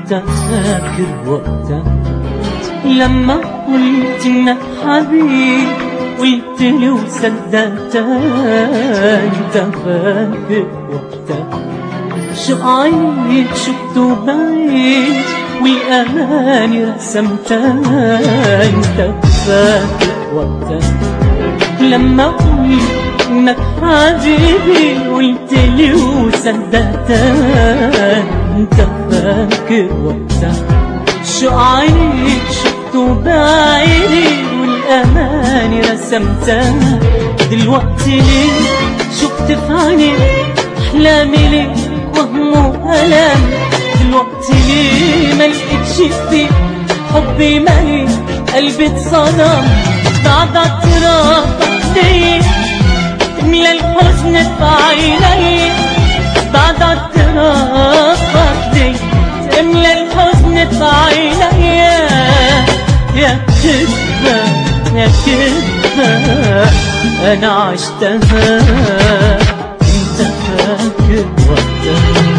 انت فاكر وقتها لما قلت انك حبيب قلت لي وصدقتك انت فاكر وقتها شو عينك شفته بعيد والاماني رسمتها انت فاكر وقتها لما قلت انك حبيبي قلت لي وصدقتك انت فاكر وقتها شو عينك شفته بعيني والاماني رسمتها دلوقتي ليه شفت في عينيك احلامي ليك وهم والام دلوقتي ليه ما لقيتش فيك حبي مالي قلبي اتصدم بعد اعترافك ليه تملى الحزن في عيني بعد اعترافك ليه تملى الحزن في عيني يا كذبة يا كذبة أنا عشتها أنت فاكر وقتها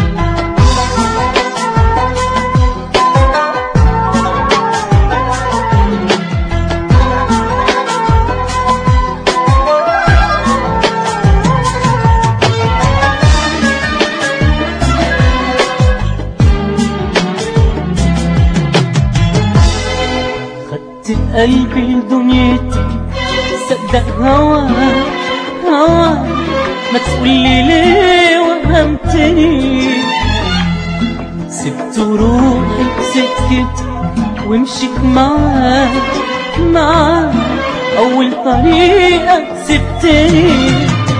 خدت قلبي لدنيتي صدق هوا هوا ما تقولي ليه وهمتني سبت روحي سكت ومشيت معاك معاك أول طريقة سبتني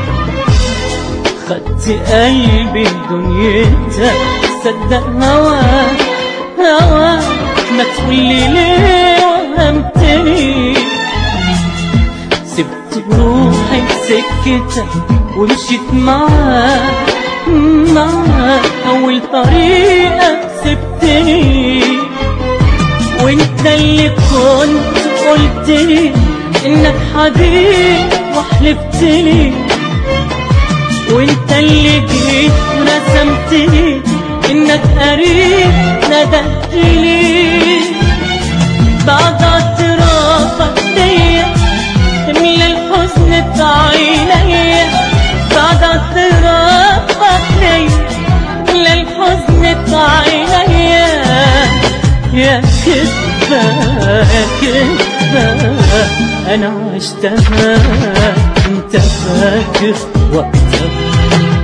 خدت قلبي لدنيتك صدق هواك هواك ما تقولي ليه وهمتني سبت روحي سكتك ومشيت معاك معاك أول طريقة سبتني وانت اللي كنت قلت لي انك حبيب وحلفت لي وانت اللي جيت ورسمت لي انك قريب ندهت لي بعد اعترافك ليا تملى الحزن في عينيا بعد اعترافك ليا تملى الحزن في عينيا يا كذبة يا كذبة أنا عشتها أنت فاكر وقتها